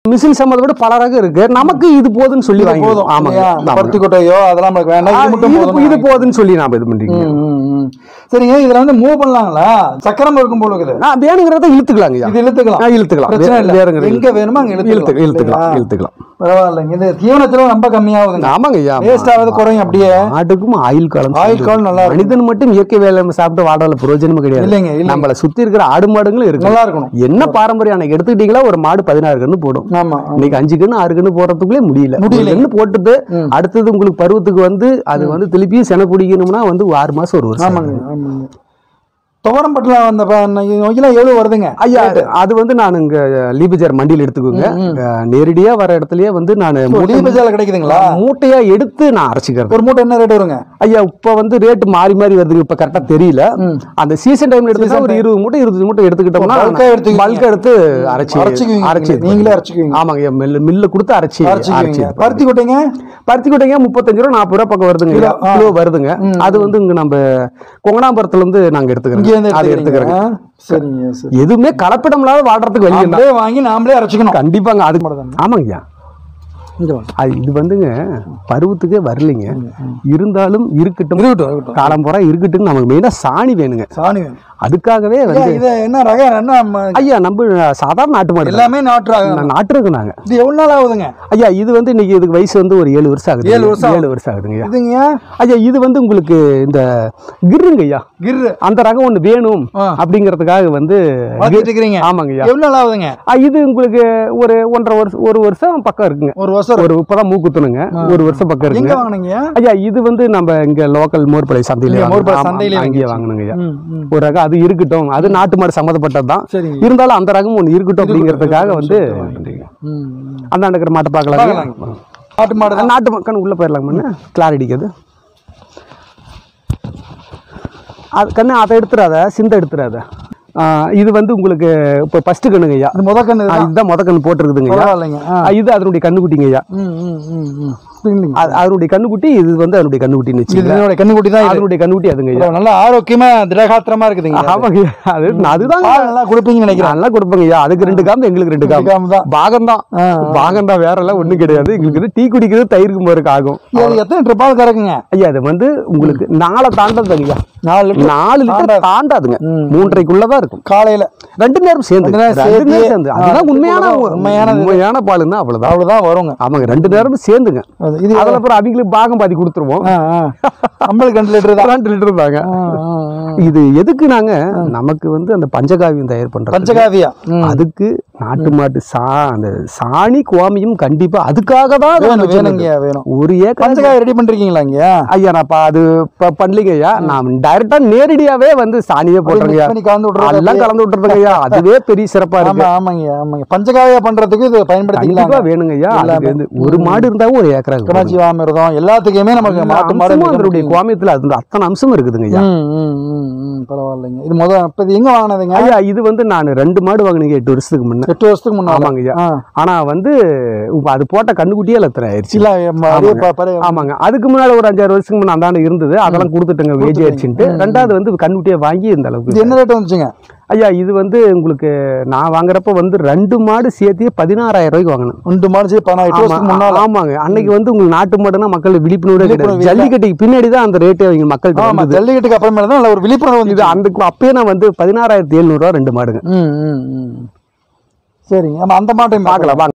Machine சம்மதை விட பல ரகம் இருக்கு நமக்கு இது போதுன்னு சொல்லி இது வாங்கி போதும் ஆமாங்க இல்லையா? ஆமாங்க. பருத்தி கொட்டையோ அதெல்லாம் நமக்கு வேண்டாம் இது மட்டும் இது போதும் இது போதுன்னு சொல்லி நாம இது பண்றீங்க ம், ம், ம். சரிங்க இதுல வந்து மூவ் பண்ணலாங்களா சக்கரம் இருக்கும் போல இருக்குது நான் வேணுங்கிறத இழுத்துக்கலாங்க ஐயா. இது இழுத்துக்கலாம் ஆ, இழுத்துக்கலாம் பிரச்சனை வே- இல்ல வேறுங்கிறது எங்க வேணுமோ அங்க இழுத்துக்கலாம் இழுத்துக்கலாம் இழுத்துக்கலாம் இல்லையா? இழுத்துக்கலாம் பரவாயில்லைங்க இந்த தீவனத்துல ரொம்ப கம்மியாகுதுங்க ஆமாங்க ஐயா வேஸ்ட் ஆகுது குறையும் அப்படியே ஆட்டுக்கும் ஆயுள் காலம் ஆயுள் சேர்ந்து. காலம் நல்லா இருக்கும். மனிதன் மட்டும் இயற்கை வேலை சாப்பிட்டு வாழல பிரயோஜனமும் கிடையாது இல்லைங்க இல்லைங்க நம்மள சுத்தி இருக்கிற ஆடு மாடுங்களும் இருக்கு நல்லா இருக்கணும் என்ன பாரம்பரியம் அன்னைக்கு எடுத்துக்கிட்டீங்களா ஒரு மாடு பதினாறு கண்ணு போடும் ஆமா இன்னைக்கு அஞ்சு கண்ணு ஆறு கண்ணு போடுறதுக்குள்ளே முடியல முடியல. ஒரு கண்ணு போட்டுட்டு ம். அடுத்தது உங்களுக்கு பருவத்துக்கு வந்து அது வந்து திருப்பியும் சென குடிக்கணும்னா வந்து ஆறு மாசம் ஒரு வருஷம் ஆமாங்க ஆமாங்க துவரம்பட்டில் அந்த ப- நொய்யெல்லாம் எவ்வளவு வருதுங்க ஐயா அது வந்து நான் இங்க லீபஜார் மண்டியில் எடுத்துக்கோங்க அஹ், நேரடியா வர இடத்துலயே வந்து நான் லீபஜால கிடைக்குதுங்களா மூட்டையா எடுத்து நான் அரைச்சிக்கிறது ஒரு மூட்டை என்ன ரேட் வருங்க ஐயா இப்ப வந்து ரேட் மாறி மாறி வருது இப்ப கரெக்டா தெரியல ம். அந்த சீசன் டைம்ல எடுத்தா ஒரு இருபது மூட்டை இருபது மூட்டை எடுத்துக்கிட்டோம்னா பல்கா எடுத்துக்குவீங்க. பல்க் எடுத்து அரைச்சி அரைச்சிக்குவீங்க அரைச்சி நீங்களே அரைச்சிக்குவீங்க ஆமாங்க ஐயா மில்ல மில்ல கொடுத்து அரைச்சி அரைச்சி அரைச்சிக்குவீங்க பருத்தி கொட்டைங்க பருத்தி கொட்டைங்க முப்பத்தஞ்சு ரூபா நாற்பது ரூபா பக்கம் வருதுங்க கிலோ, ஆ. கிலோ வருதுங்க அது வந்து இங்க நம்ம கொங்கனாபுரத்துல இருந்து நாங்க இங்கே எடுத்துக்கிறோம் இருந்து அது எடுத்துக்கிறீங்க எடுத்துக்கிறோங்க சரிங்க சரி எதுவுமே கலப்படம் இல்லாத வாழ்றதுக்கு வழி இல்லை நாமளே வாங்கி நாமளே அரைச்சிக்கணும் கண்டிப்பாங்க அது ஆமாங்கய்யா இங்க வாங்க அது இது வந்துங்க பருவத்துக்கே வரலைங்க இருந்தாலும் இருக்கட்டும் இருக்கட்டும் இருக்கட்டும் காலம் பூரா இருக்கட்டும் நமக்கு மெயினா சாணி வேணுங்க சாணி வேணும் அதுக்காகவே ஐயா, வந்து இது என்ன ரகம் என்ன ம- ஐயா நம்ம சாதாரண நாட்டு மாடு தான். எல்லாமே நாட்டு ரகம் நான் நாட்டு இருக்கு நாங்க இது எவ்வளவு நாள் ஆகுதுங்க ஐயா இது வந்து இன்னைக்கு இதுக்கு வயசு வந்து ஒரு ஏழு வருஷம் ஆகுது ஏழு வருஷம் ஏழு வருஷம் ஆகுதுங்க ஐயா இதுங்க ஐயா இது வந்து உங்களுக்கு இந்த கிருங்க ஐயா கிர்ரு அந்த ரகம் ஒண்ணு வேணும் ஆ. அப்படிங்கிறதுக்காக வந்து வளர்த்துட்டு இருக்கிறீங்க ஆமாங்க ஐயா எவ்வளவு நாள் ஆகுதுங்க ஆ, இது உங்களுக்கு ஒரு ஒன்றரை வருஷம் ஒரு வருஷம் பக்கம் இருக்குங்க ஒரு வருஷம் ஒரு இப்பதான் மூக்குத்துணுங்க ஒரு வருஷம் பக்கம் எங்க இருக்குங்க வாங்குனீங்க ஐயா இது வந்து நம்ம இங்க லோக்கல் மோர்பளை சந்தையில இங்க மோர்பளை வாங்குனோம். ஆமா, சந்தையிலே அங்கேயே வாங்கிச்சு. வாங்கினுங்க ஐயா ம், ம். ஒரு ரகம் அது இருக்கட்டும் அது நாட்டு மாடு சம்மந்தப்பட்டது தான் சரிங்க இருந்தாலும் அந்த ரகம் ஒன்று இருக்கட்டும் அப்படிங்கிறதுக்காக வந்து ம், ம். அந்த இருக்கிற மாட்டை பார்க்கலாம் பார்க்கலாங்க. நாட்டு மாடு தான் நாட்டு மக்கள் உள்ள போயிடலாங்க கிளாரிட்டிக்கு அது அது கண்ணு அதை எடுத்துறாத சிந்த எடுத்துறாத ஆ, இது வந்து உங்களுக்கு இப்போ ஃபர்ஸ்ட் கண்ணுங்க ஐயா இது முத கண்ணு ஆ, இதுதான் முத கண்ணு போட்டிருக்குதுங்க ஐயா பரவாயில்லைங்க ஆ. ஆ, இது அதனுடைய கண்ணுக்குட்டிங்க ஐயா ம், ம், ம், ம். இல்லைங்க. அது- அதனுடைய கண்ணுக்குட்டி இது வந்து அதனுடைய கண்ணுக்குட்டின்னு இது வச்சுக்கோங்க இதனோட கண்ணுக்குட்டி தான் இது அதனுடைய கண்ணுக்குட்டி அதுங்க ஐயா நல்லா ஆரோக்கியமா திடகாத்திரமா இருக்குதுங்க ஆமாங்க ஐயா. அது அதுதான் பால் நல்லா கொடுப்பீங்கன்னு நினைக்கிறேன் நல்லா கொடுப்பேங்க ஐயா அதுக்கு ரெண்டு காம்பு எங்களுக்கு ரெண்டு காம்பு காம தான் பாகம் தான் ஆ, பாகம் தான் வேற எல்லாம் ஒண்ணும் கிடையாது எங்களுக்கு இது டீ குடிக்கிறது தயிருக்கு மருக்கு ஆகும் இது எத்தனை லிட்டர் பால் கறக்குங்க ஐயா அது வந்து உங்களுக்கு நாளை தாண்டதுங்க ஐயா நாலு லிட்டர் நாலு லிட்டர் தாண்டாதுங்க ம். மூன்றரைக்குள்ளதான் இருக்கும் காலையில ரெண்டு நேரம் சேர்ந்து ரெண்டு நேரம் ரெண்டு நேரம் சேர்த்து, சேர்ந்து ஆ, அதுதான் உண்மையான உண்மையானது. உண்மையான பாலுன்னா அவ்வளவுதான் அவ்வளவுதான் வருங்க ஆமாங்க ரெண்டு நேரமும் சேர்ந்துங்க அது இது அதுல அப்புறம் அவங்களுக்கு பாகம் பாதி கொடுத்துருவோம் ஆ, ஆ. நம்மளுக்கு ரெண்டு லிட்டர் தான் ரெண்டு லிட்டர் தாங்க ஆ, ஆ, ஆ. இது எதுக்கு நாங்க நமக்கு வந்து அந்த பஞ்சகாவியம் தயார் பண்றோம் பஞ்சகாவியா ம். அதுக்கு நாட்டு மாட்டு சா அந்த சாணி குவாமியும் கண்டிப்பா அதுக்காக தான் அதை வேணும் வச்சிருந்தது. வேணுங்கய்யா வேணும் ஒரு ஏக்கர் பஞ்சகாவி ரெடி பண்றீங்களா இங்க ஐயா நான் பா- அது ப- பண்ணலீங்க ஐயா நான் டைரக்டா நேரடியாவே வந்து சாணியே போட்டுறேங்க ஐயா பண்ணி கலந்து விட்டுறது எல்லாம் கலந்து விட்டுறதுங்க ஐயா அதுவே பெரிய சிறப்பா இருக்கு ஆமா ஆமாங்க ஆமாங்க பஞ்சகாவியா பண்றதுக்கு இது பயன்படுத்திக்கலாம் கண்டிப்பா வேணுங்க ஐயா அதுக்கு வந்து ஒரு மாடு இருந்தாவும் ஒரு ஏக்கரா இருக்கும். கணஜீவாமிரதம் எல்லாத்துக்குமே நமக்கு எல்லா மாட்டு மாடு அம்சமும் மிக அதனுடைய முக்கியம். குவாமியத்துல அது அத்தனை அம்சமும் இருக்குதுங்க ஐயா ம், ம், ம், ம், பரவாயில்லைங்க இது முத இப்ப இது எங்க வாங்கினதுங்க ஐயா இது வந்து நான் ரெண்டு மாடு வாங்கினீங்க எட்டு வருஷத்துக்கு முன்ன எட்டு வருஷத்துக்கு முன்னாடி ஆமாங்க ஐயா ஆ. ஆனா வந்து இப்ப அது போட்ட கண்ணுக்குட்டியே லத்திர ஆயிடுச்சு இல்ல ம- அப்படியே ப- பர- ஆமாங்க அதுக்கு முன்னாடி ஒரு அஞ்சாறு வருஷத்துக்கு முன்ன அந்தாண்டு இருந்தது அதெல்லாம் கொடுத்துட்டேங்க வேஜ் ஆயிடுச்சுன்ட்டு ரெண்டாவது வந்து கண்ணுக்குட்டியை வாங்கி இந்த இது அளவுக்கு என்ன ரேட் வந்துச்சுங்க ஐயா இது வந்து உங்களுக்கு நான் வாங்குறப்ப வந்து ரெண்டு மாடு சேர்த்தியே பதினாறாயிரம் ரூபாய்க்கு வாங்கினேன் ரெண்டு மாடு சரி பதினாறு எட்டு வருஷத்துக்கு ஆமா, முன்னால ஆமாங்க அன்னைக்கு வந்து உங்களுக்கு நாட்டு மாடுனா மக்கள் விழிப்புணர்வே விழிப்புணர்வு கிடையாது இல்ல. ஜல்லிக்கட்டுக்கு பின்னாடி தான் அந்த ரேட்டு அவங்க மக்கள்கிட்ட ஆமா வந்தது ஜல்லிக்கட்டுக்கு அப்புறமேல தான் நல்ல ஒரு விழிப்புணர்வு இது வந்துச்சு அந்த அப்பயே நான் வந்து பதினாறாயிரத்தி எழுநூறுவா ரெண்டு மாடுங்க ம் ம் ம் சரிங்க ஆமா அந்த மாட்டையும் பார்க்கலாம் வாங்க